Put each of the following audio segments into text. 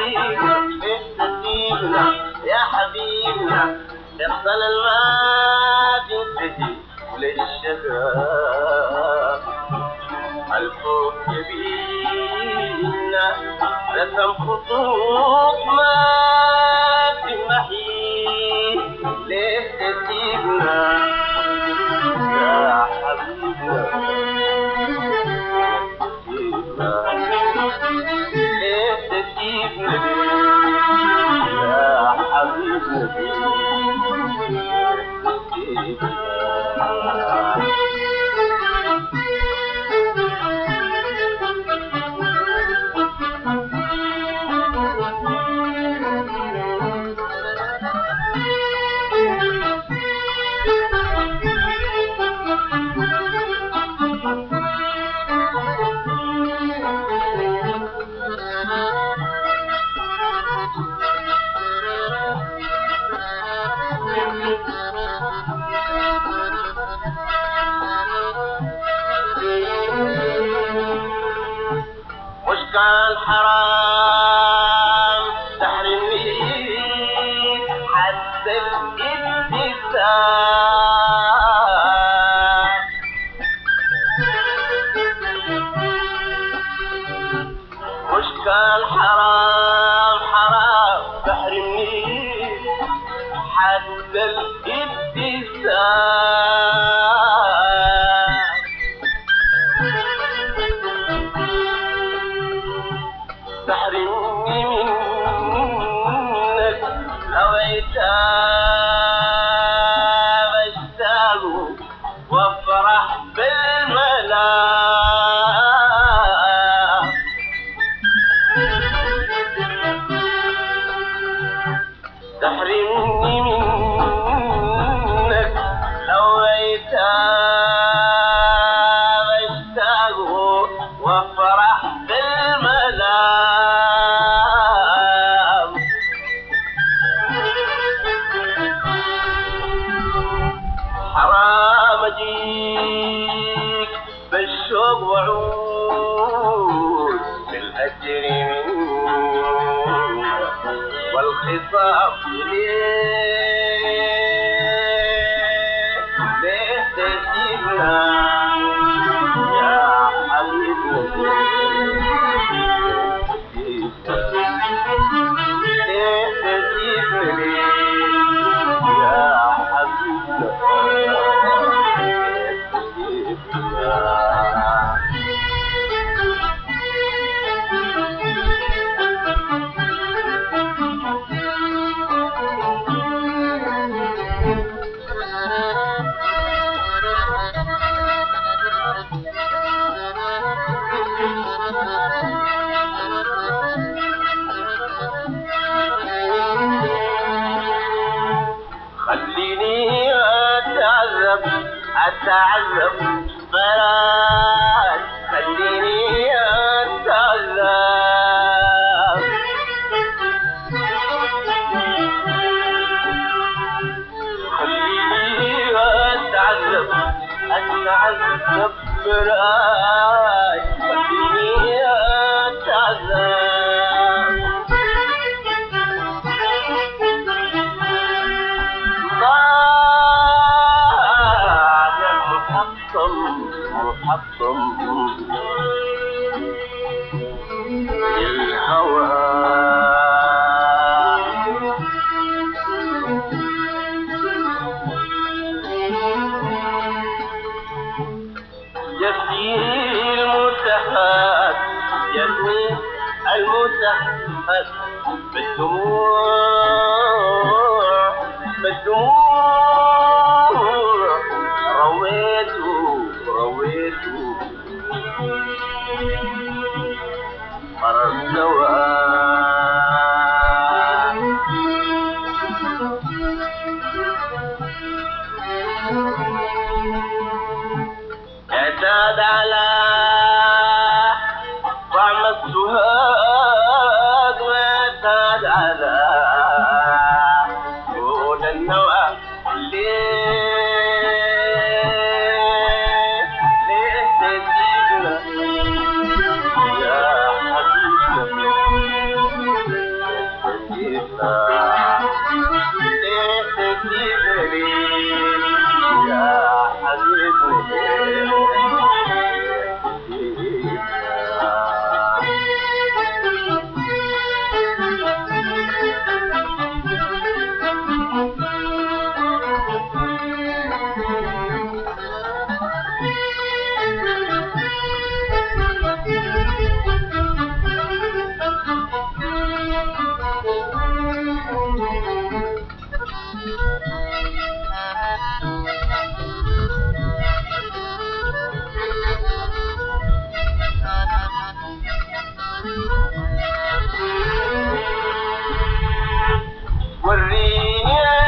تسيبنا ليه تسيبنا يا حبيبنا يحصل الماضي تجي للشباب الفوق يبينا رسم خطوط ما تمحي ليه تسيبنا يا حبيبنا تسيبنا ليه تسيبنا يا حبيبنا تسيبنا مش كان حرام تحرمني حتى الابتسام مش كان حرام حرام تحرمني حتى الابتسام تحرمني منك لو عتاب اشتاق وافرح بالملام تحرمني منك لو عتاب اشتاق وافرح بالملام حرام اجيك بالشوق وعود بالاجر منك والخصام ليه ليه تجيبنا يا حبيبنا ليه تجيبنا يا حبيبنا خليني اتعذب اتعذب بلاش خليني اتعذب خليني اتعذب اتعذب بلاش خليني اتعذب بعد محطم محطم الهوى يسري المسحات يسري المسحات بالدموع بالدموع رويته رويته مرر سوا اعتاد على طعم السهاد واعتاد على طول النوى ليه ليه تسيبنا يا حبيبنا نسيتني يا حبيبي وريني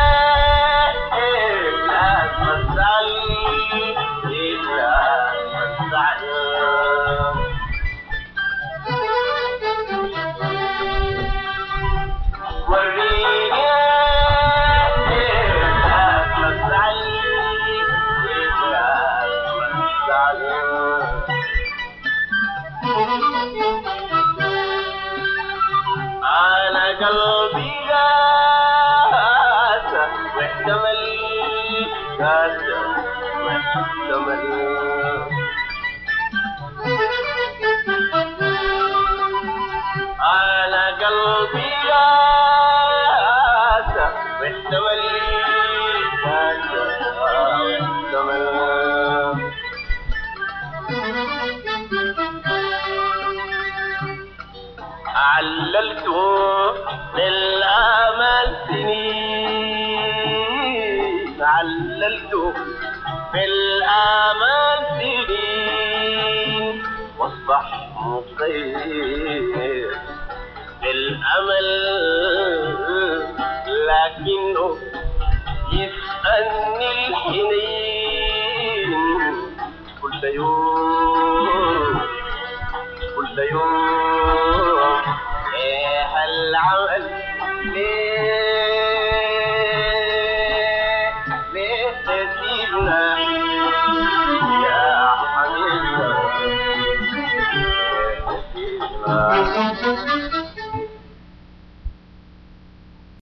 لا تزعلي لا تزعلي وريني لا تزعلي لا تزعلي أنا قلبي قاس واحتمل قاس واحتمل أنا قلبي قاس واحتمل قاس واحتمل عللت للآمال سنين عللت بالآمال سنين واصبح مقيم بالأمل لكنه يسألني الحنين كل يوم كل يوم ايه هالعمل ليه ليه تسيبنا